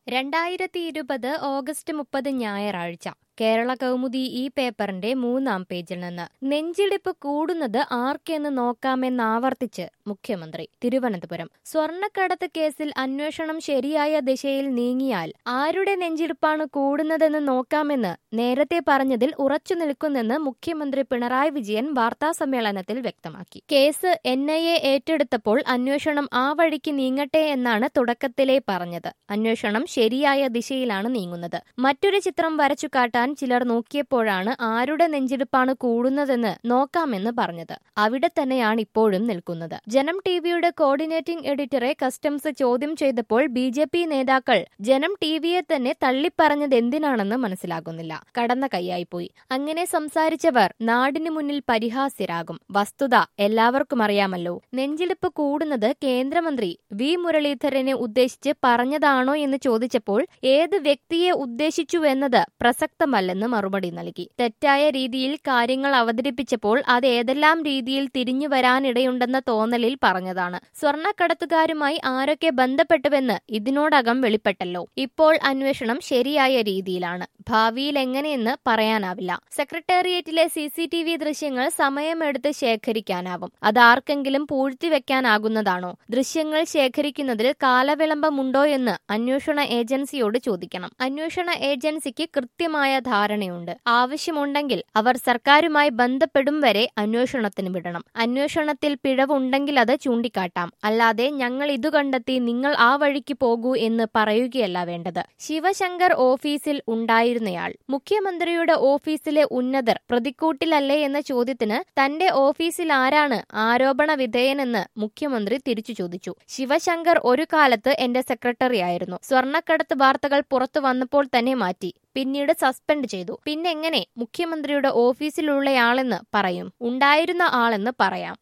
രണ്ടായിരത്തി ഇരുപത് ഓഗസ്റ്റ് മുപ്പത് ഞായറാഴ്ച കേരള കൗമുദി ഈ പേപ്പറിന്റെ മൂന്നാം പേജിൽ നിന്ന് നെഞ്ചിടിപ്പ് കൂടുന്നത് ആർക്കെന്ന് നോക്കാമെന്നാവർത്തിച്ച് മുഖ്യമന്ത്രി തിരുവനന്തപുരം സ്വർണ്ണക്കടത്ത് കേസിൽ അന്വേഷണം ശരിയായ ദിശയിൽ നീങ്ങിയാൽ ആരുടെ നെഞ്ചിടിപ്പാണ് കൂടുന്നതെന്ന് നോക്കാമെന്ന് നേരത്തെ പറഞ്ഞതിൽ ഉറച്ചു നിൽക്കുന്നെന്ന് മുഖ്യമന്ത്രി പിണറായി വിജയൻ വാർത്താസമ്മേളനത്തിൽ വ്യക്തമാക്കി കേസ് എൻ ഐ എ ഏറ്റെടുത്തപ്പോൾ അന്വേഷണം ആ വഴിക്ക് നീങ്ങട്ടെ എന്നാണ് തുടക്കത്തിലേ പറഞ്ഞത് അന്വേഷണം ശരിയായ ദിശയിലാണ് നീങ്ങുന്നത് മറ്റൊരു ചിത്രം വരച്ചു കാട്ടാൻ ചിലർ നോക്കിയപ്പോഴാണ് ആരുടെ നെഞ്ചിടിപ്പാണ് കൂടുന്നതെന്ന് നോക്കാമെന്ന് പറഞ്ഞത് അവിടെ തന്നെയാണ് ഇപ്പോഴും നിൽക്കുന്നത് ജനം ടിവിയുടെ കോർഡിനേറ്റിംഗ് എഡിറ്ററെ കസ്റ്റംസ് ചോദ്യം ചെയ്തപ്പോൾ ബി ജെ പി നേതാക്കൾ ജനം ടിവിയെ തന്നെ തള്ളിപ്പറഞ്ഞത് എന്തിനാണെന്ന് മനസ്സിലാകുന്നില്ല കടന്ന കൈയായിപ്പോയി അങ്ങനെ സംസാരിച്ചവർ നാടിനു മുന്നിൽ പരിഹാസ്യരാകും വസ്തുത എല്ലാവർക്കും അറിയാമല്ലോ നെഞ്ചിടിപ്പ് കൂടുന്നത് കേന്ദ്രമന്ത്രി വി മുരളീധരനെ ഉദ്ദേശിച്ച് പറഞ്ഞതാണോ എന്ന് ചോദിച്ചപ്പോൾ ഏത് വ്യക്തിയെ ഉദ്ദേശിച്ചുവെന്നത് പ്രസക്തമല്ലെന്ന് മറുപടി നൽകി തെറ്റായ രീതിയിൽ കാര്യങ്ങൾ അവതരിപ്പിച്ചപ്പോൾ അത് ഏതെല്ലാം രീതിയിൽ തിരിഞ്ഞു വരാനിടയുണ്ടെന്ന തോന്നലിൽ പറഞ്ഞതാണ് സ്വർണ്ണക്കടത്തുകാരുമായി ആരൊക്കെ ബന്ധപ്പെട്ടുവെന്ന് ഇതിനോടകം വെളിപ്പെട്ടല്ലോ ഇപ്പോൾ അന്വേഷണം ശരിയായ രീതിയിലാണ് ഭാവിയിൽ എങ്ങനെയെന്ന് പറയാനാവില്ല സെക്രട്ടേറിയറ്റിലെ സി സി ടി വി ദൃശ്യങ്ങൾ സമയമെടുത്ത് ശേഖരിക്കാനാവും അത് ആർക്കെങ്കിലും പൂഴ്ത്തിവെക്കാനാകുന്നതാണോ ദൃശ്യങ്ങൾ ശേഖരിക്കുന്നതിൽ കാലവിളംബമുണ്ടോ എന്ന് അന്വേഷണ ഏജൻസിയോട് ചോദിക്കണം അന്വേഷണ ഏജൻസിക്ക് കൃത്യമായ ധാരണയുണ്ട് ആവശ്യമുണ്ടെങ്കിൽ അവർ സർക്കാരുമായി ബന്ധപ്പെടും വരെ അന്വേഷണത്തിന് വിടണം അന്വേഷണത്തിൽ പിഴവുണ്ടെങ്കിൽ അത് ചൂണ്ടിക്കാട്ടാം അല്ലാതെ ഞങ്ങൾ ഇതു കണ്ടെത്തി നിങ്ങൾ ആ വഴിക്ക് പോകൂ എന്ന് പറയുകയല്ല വേണ്ടത് ശിവശങ്കർ ഓഫീസിൽ ഉണ്ടായിരുന്നയാൾ മുഖ്യമന്ത്രിയുടെ ഓഫീസിലെ ഉന്നതർ പ്രതിക്കൂട്ടിലല്ലേ എന്ന ചോദ്യത്തിന് തന്റെ ഓഫീസിൽ ആരാണ് ആരോപണ വിധേയനെന്ന് മുഖ്യമന്ത്രി തിരിച്ചു ചോദിച്ചു ശിവശങ്കർ ഒരു കാലത്ത് എന്റെ സെക്രട്ടറി ആയിരുന്നു സ്വർണ്ണക്കടത്ത് വാർത്തകൾ പുറത്തു വന്നപ്പോൾ തന്നെ മാറ്റി പിന്നീട് സസ്പെൻഡ് ചെയ്തു പിന്നെ എങ്ങനെ മുഖ്യമന്ത്രിയുടെ ഓഫീസിലുള്ളയാളെന്ന് പറയും ഉണ്ടായിരുന്ന ആളെന്ന് പറയാം